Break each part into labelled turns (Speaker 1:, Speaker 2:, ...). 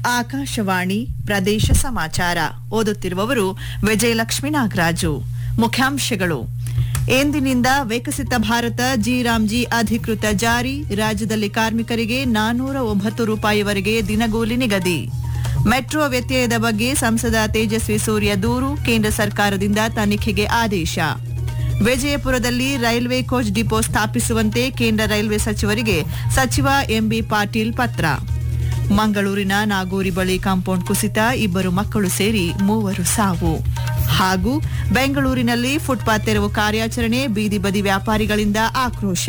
Speaker 1: ಆಕಾಶವಾಣಿ ಪ್ರದೇಶ ಸಮಾಚಾರ ಓದುತ್ತಿರುವವರು ವಿಜಯಲಕ್ಷ್ಮಿ ನಾಗರಾಜು ಮುಖ್ಯಾಂಶಗಳು ಎಂದಿನಿಂದ ವಿಕಸಿತ ಭಾರತ ಜಿ ರಾಮ್ಜಿ ಅಧಿಕೃತ ಜಾರಿ ರಾಜ್ಯದಲ್ಲಿ ಕಾರ್ಮಿಕರಿಗೆ ನಾನೂರ ಒಂಬತ್ತು ರೂಪಾಯಿವರೆಗೆ ದಿನಗೂಲಿ ನಿಗದಿ ಮೆಟ್ರೋ ವ್ಯತ್ಯಯದ ಬಗ್ಗೆ ಸಂಸದ ತೇಜಸ್ವಿ ಸೂರ್ಯ ದೂರು ಕೇಂದ್ರ ಸರ್ಕಾರದಿಂದ ತನಿಖೆಗೆ ಆದೇಶ ವಿಜಯಪುರದಲ್ಲಿ ರೈಲ್ವೆ ಕೋಚ್ ಡಿಪೋ ಸ್ಥಾಪಿಸುವಂತೆ ಕೇಂದ್ರ ರೈಲ್ವೆ ಸಚಿವರಿಗೆ ಸಚಿವ ಎಂಬಿ ಪಾಟೀಲ್ ಪತ್ರ ಮಂಗಳೂರಿನ ನಾಗೂರಿ ಬಳಿ ಕಾಂಪೌಂಡ್ ಕುಸಿತ ಇಬ್ಬರು ಮಕ್ಕಳು ಸೇರಿ ಮೂವರು ಸಾವು ಹಾಗೂ ಬೆಂಗಳೂರಿನಲ್ಲಿ ಫುಟ್ಪಾತ್ ತೆರವು ಕಾರ್ಯಾಚರಣೆ ಬೀದಿ ಬದಿ ವ್ಯಾಪಾರಿಗಳಿಂದ ಆಕ್ರೋಶ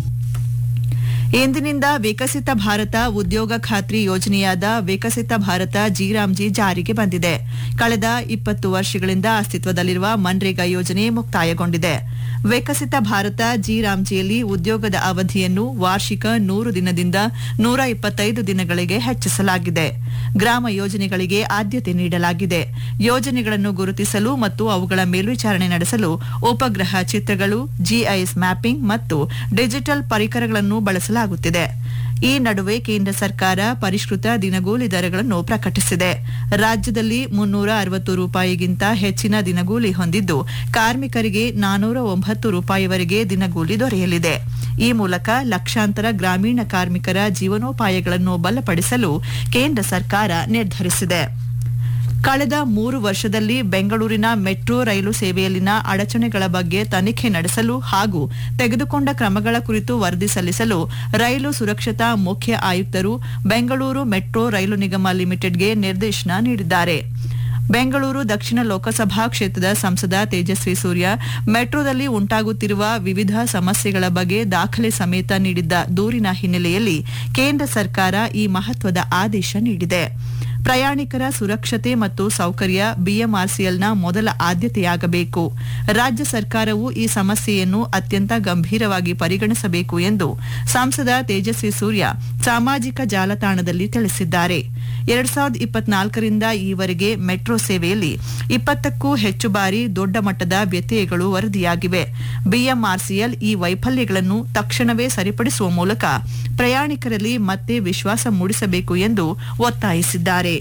Speaker 1: ಇಂದಿನಿಂದ ವಿಕಸಿತ ಭಾರತ ಉದ್ಯೋಗ ಖಾತ್ರಿ ಯೋಜನೆಯಾದ ವಿಕಸಿತ ಭಾರತ ಜಿರಾಮ್ಜಿ ಜಾರಿಗೆ ಬಂದಿದೆ ಕಳೆದ ಇಪ್ಪತ್ತು ವರ್ಷಗಳಿಂದ ಅಸ್ತಿತ್ವದಲ್ಲಿರುವ ಮನ್ರೇಗಾ ಯೋಜನೆ ಮುಕ್ತಾಯಗೊಂಡಿದೆ ವಿಕಸಿತ ಭಾರತ ಜಿರಾಮ್ಜಿಯಲ್ಲಿ ಉದ್ಯೋಗದ ಅವಧಿಯನ್ನು ವಾರ್ಷಿಕ ನೂರು ದಿನದಿಂದ ನೂರ ಇಪ್ಪತ್ತೈದು ದಿನಗಳಿಗೆ ಹೆಚ್ಚಿಸಲಾಗಿದೆ ಗ್ರಾಮ ಯೋಜನೆಗಳಿಗೆ ಆದ್ಯತೆ ನೀಡಲಾಗಿದೆ ಯೋಜನೆಗಳನ್ನು ಗುರುತಿಸಲು ಮತ್ತು ಅವುಗಳ ಮೇಲ್ವಿಚಾರಣೆ ನಡೆಸಲು ಉಪಗ್ರಹ ಚಿತ್ರಗಳು ಜಿಐಎಸ್ ಮ್ಯಾಪಿಂಗ್ ಮತ್ತು ಡಿಜಿಟಲ್ ಪರಿಕರಗಳನ್ನು ಬಳಸಲಾಗುತ್ತಿದೆ ಈ ನಡುವೆ ಕೇಂದ್ರ ಸರ್ಕಾರ ಪರಿಷ್ಕೃತ ದಿನಗೂಲಿ ದರಗಳನ್ನು ಪ್ರಕಟಿಸಿದೆ ರಾಜ್ಯದಲ್ಲಿ ಮುನ್ನೂರ ಅರವತ್ತು ರೂಪಾಯಿಗಿಂತ ಹೆಚ್ಚಿನ ದಿನಗೂಲಿ ಹೊಂದಿದ್ದು ಕಾರ್ಮಿಕರಿಗೆ ನಾನೂರ ಒಂಬತ್ತು ರೂಪಾಯಿವರೆಗೆ ದಿನಗೂಲಿ ದೊರೆಯಲಿದೆ ಈ ಮೂಲಕ ಲಕ್ಷಾಂತರ ಗ್ರಾಮೀಣ ಕಾರ್ಮಿಕರ ಜೀವನೋಪಾಯಗಳನ್ನು ಬಲಪಡಿಸಲು ಕೇಂದ್ರ ಸರ್ಕಾರ ನಿರ್ಧರಿಸಿದೆ ಕಳೆದ ಮೂರು ವರ್ಷದಲ್ಲಿ ಬೆಂಗಳೂರಿನ ಮೆಟ್ರೋ ರೈಲು ಸೇವೆಯಲ್ಲಿನ ಅಡಚಣೆಗಳ ಬಗ್ಗೆ ತನಿಖೆ ನಡೆಸಲು ಹಾಗೂ ತೆಗೆದುಕೊಂಡ ಕ್ರಮಗಳ ಕುರಿತು ವರದಿ ಸಲ್ಲಿಸಲು ರೈಲು ಸುರಕ್ಷತಾ ಮುಖ್ಯ ಆಯುಕ್ತರು ಬೆಂಗಳೂರು ಮೆಟ್ರೋ ರೈಲು ನಿಗಮ ಲಿಮಿಟೆಡ್ಗೆ ನಿರ್ದೇಶನ ನೀಡಿದ್ದಾರೆ ಬೆಂಗಳೂರು ದಕ್ಷಿಣ ಲೋಕಸಭಾ ಕ್ಷೇತ್ರದ ಸಂಸದ ತೇಜಸ್ವಿ ಸೂರ್ಯ ಮೆಟ್ರೋದಲ್ಲಿ ಉಂಟಾಗುತ್ತಿರುವ ವಿವಿಧ ಸಮಸ್ಯೆಗಳ ಬಗ್ಗೆ ದಾಖಲೆ ಸಮೇತ ನೀಡಿದ್ದ ದೂರಿನ ಹಿನ್ನೆಲೆಯಲ್ಲಿ ಕೇಂದ್ರ ಸರ್ಕಾರ ಈ ಮಹತ್ವದ ಆದೇಶ ನೀಡಿದೆ ಪ್ರಯಾಣಿಕರ ಸುರಕ್ಷತೆ ಮತ್ತು ಸೌಕರ್ಯ ಬಿಎಂಆರ್ಸಿಎಲ್ನ ಮೊದಲ ಆದ್ಯತೆಯಾಗಬೇಕು ರಾಜ್ಯ ಸರ್ಕಾರವು ಈ ಸಮಸ್ಯೆಯನ್ನು ಅತ್ಯಂತ ಗಂಭೀರವಾಗಿ ಪರಿಗಣಿಸಬೇಕು ಎಂದು ಸಂಸದ ತೇಜಸ್ವಿ ಸೂರ್ಯ ಸಾಮಾಜಿಕ ಜಾಲತಾಣದಲ್ಲಿ ತಿಳಿಸಿದ್ದಾರೆ ಎರಡ್ ಸಾವಿರದ ಇಪ್ಪತ್ನಾಲ್ಕರಿಂದ ಈವರೆಗೆ ಮೆಟ್ರೋ ಸೇವೆಯಲ್ಲಿ ಇಪ್ಪತ್ತಕ್ಕೂ ಹೆಚ್ಚು ಬಾರಿ ದೊಡ್ಡ ಮಟ್ಟದ ವ್ಯತ್ಯಯಗಳು ವರದಿಯಾಗಿವೆ ಬಿಎಂಆರ್ಸಿಎಲ್ ಈ ವೈಫಲ್ಯಗಳನ್ನು ತಕ್ಷಣವೇ ಸರಿಪಡಿಸುವ ಮೂಲಕ ಪ್ರಯಾಣಿಕರಲ್ಲಿ ಮತ್ತೆ ವಿಶ್ವಾಸ ಮೂಡಿಸಬೇಕು ಎಂದು ಒತ್ತಾಯಿಸಿದ್ದಾರೆ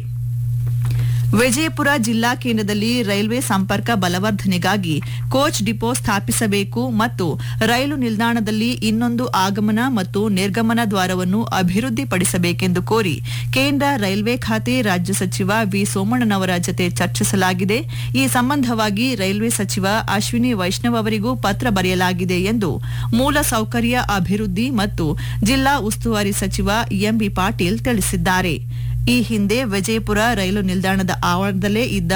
Speaker 1: ವಿಜಯಪುರ ಜಿಲ್ಲಾ ಕೇಂದ್ರದಲ್ಲಿ ರೈಲ್ವೆ ಸಂಪರ್ಕ ಬಲವರ್ಧನೆಗಾಗಿ ಕೋಚ್ ಡಿಪೋ ಸ್ಥಾಪಿಸಬೇಕು ಮತ್ತು ರೈಲು ನಿಲ್ದಾಣದಲ್ಲಿ ಇನ್ನೊಂದು ಆಗಮನ ಮತ್ತು ನಿರ್ಗಮನ ದ್ವಾರವನ್ನು ಅಭಿವೃದ್ಧಿಪಡಿಸಬೇಕೆಂದು ಕೋರಿ ಕೇಂದ್ರ ರೈಲ್ವೆ ಖಾತೆ ರಾಜ್ಯ ಸಚಿವ ವಿ ಸೋಮಣ್ಣನವರ ಜತೆ ಚರ್ಚಿಸಲಾಗಿದೆ ಈ ಸಂಬಂಧವಾಗಿ ರೈಲ್ವೆ ಸಚಿವ ಅಶ್ವಿನಿ ವೈಷ್ಣವ್ ಅವರಿಗೂ ಪತ್ರ ಬರೆಯಲಾಗಿದೆ ಎಂದು ಮೂಲ ಸೌಕರ್ಯ ಅಭಿವೃದ್ಧಿ ಮತ್ತು ಜಿಲ್ಲಾ ಉಸ್ತುವಾರಿ ಸಚಿವ ಎಂಬಿ ಪಾಟೀಲ್ ತಿಳಿಸಿದ್ದಾರೆ ಈ ಹಿಂದೆ ವಿಜಯಪುರ ರೈಲು ನಿಲ್ದಾಣದ ಆವರಣದಲ್ಲೇ ಇದ್ದ